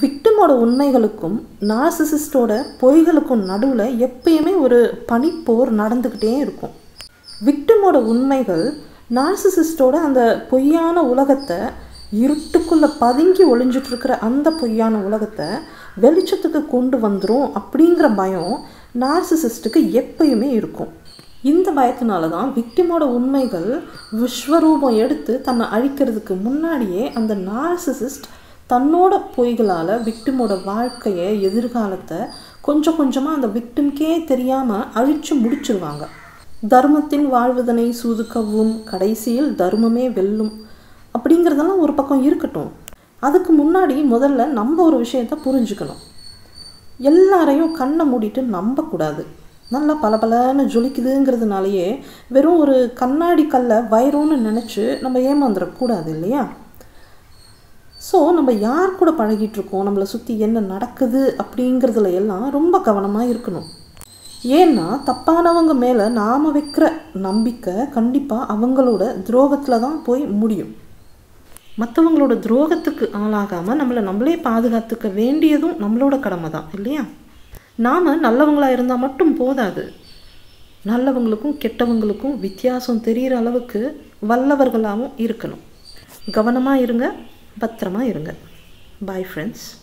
விக்டிமோட உண்மைகளுக்கும் நார்சிசிஸ்டோட பொய்களுக்கும் நடுவில் எப்பயுமே ஒரு பனிப்போர் நடந்துக்கிட்டே இருக்கும் விக்டிமோட உண்மைகள் நார்சிசிஸ்டோட அந்த பொய்யான உலகத்தை இருட்டுக்குள்ளே பதுங்கி ஒளிஞ்சிட்டு இருக்கிற அந்த பொய்யான உலகத்தை வெளிச்சத்துக்கு கொண்டு வந்துடும் அப்படிங்கிற பயம் நார்சிசிஸ்டுக்கு எப்பயுமே இருக்கும் இந்த பயத்தினால தான் விக்டிமோட உண்மைகள் விஸ்வரூபம் எடுத்து தன்னை அழிக்கிறதுக்கு முன்னாடியே அந்த நார்சிசிஸ்ட் தன்னோட பொய்களால் விக்டிமோட வாழ்க்கையை எதிர்காலத்தை கொஞ்சம் கொஞ்சமாக அந்த விக்டிம்க்கே தெரியாமல் அழித்து முடிச்சிருவாங்க தர்மத்தின் வாழ்வதனை சூதுக்கவும் கடைசியில் தர்மமே வெல்லும் அப்படிங்கிறதெல்லாம் ஒரு பக்கம் இருக்கட்டும் அதுக்கு முன்னாடி முதல்ல நம்ம ஒரு விஷயத்த புரிஞ்சுக்கணும் எல்லாரையும் கண்ணை மூடிட்டு நம்பக்கூடாது நல்லா பளபளன்னு ஜொலிக்குதுங்கிறதுனாலயே வெறும் ஒரு கண்ணாடி கல்லை வைரம்னு நினச்சி நம்ம ஏமாந்துடக்கூடாது இல்லையா ஸோ நம்ம யார் கூட பழகிட்டு இருக்கோம் நம்மளை சுற்றி என்ன நடக்குது அப்படிங்கிறதுல எல்லாம் ரொம்ப கவனமாக இருக்கணும் ஏன்னா தப்பானவங்க மேலே நாம் வைக்கிற நம்பிக்கை கண்டிப்பாக அவங்களோட துரோகத்தில் தான் போய் முடியும் மற்றவங்களோட துரோகத்துக்கு ஆளாகாமல் நம்மளை நம்மளே பாதுகாத்துக்க வேண்டியதும் நம்மளோட கடமை தான் இல்லையா நாம் நல்லவங்களாக இருந்தால் மட்டும் போதாது நல்லவங்களுக்கும் கெட்டவங்களுக்கும் வித்தியாசம் தெரிகிற அளவுக்கு வல்லவர்களாகவும் இருக்கணும் கவனமாக இருங்க பத்திரமா இருங்க பாய் ஃப்ரெண்ட்ஸ்